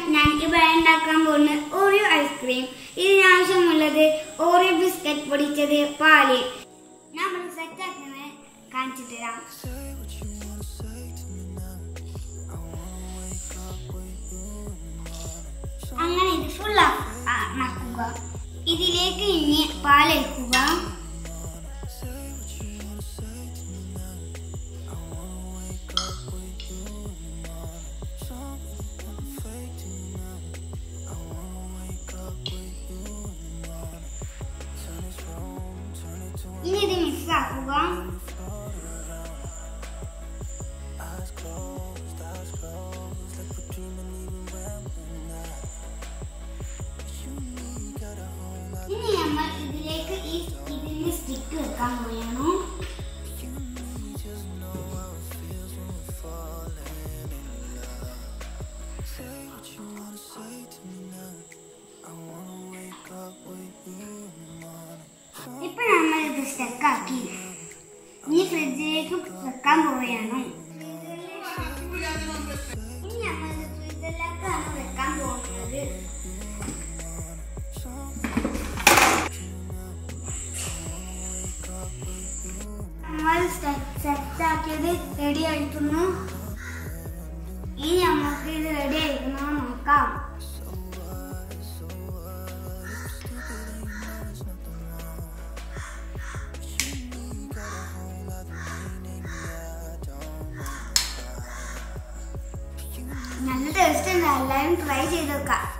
ഞാൻ ഇവിടെ ഉണ്ടാക്കാൻ പോകുന്ന ഓറിയോ ഐസ്ക്രീം ഇതിനാവശ്യമുള്ളത് ഓറിയോ ബിസ്ക്കറ്റ് പൊടിച്ചത് പാല് നമ്മൾ സെറ്റ് ആക്കുന്നത് കാണിച്ചിട്ട് തരാം അങ്ങനെ ഇത് ഫുൾ ആക്കുക ഇതിലേക്ക് ഇനി പാലൊഴിക്കുക ഇനി ഇത് മിക്സ് ആക്കുക ഇനി നമ്മൾ ഇതിലേക്ക് ഈ ഇതിന്റെ സ്റ്റിക്ക് വെക്കാൻ പോയാണ് ഇപ്പൊ നമ്മൾ ഇത് സ്റ്റക്കാക്കി ഇനി ഫ്രിഡ്ജിലേക്ക് വെക്കാൻ പോവുകയാണ് ഇനി നമ്മൾ ഇത് ഫ്രിഡ്ജിലേക്കാണ് വെക്കാൻ പോകുന്നത് നമ്മൾ സെറ്റ് ആക്കിയത് റെഡി ആയിരിക്കുന്നു ഇനി നമുക്ക് ഇത് റെഡി ആയിരിക്കുന്നോ നോക്കാം നല്ല ടേസ്റ്റ് ഉണ്ട് എല്ലാവരും ട്രൈ ചെയ്ത് നോക്കാം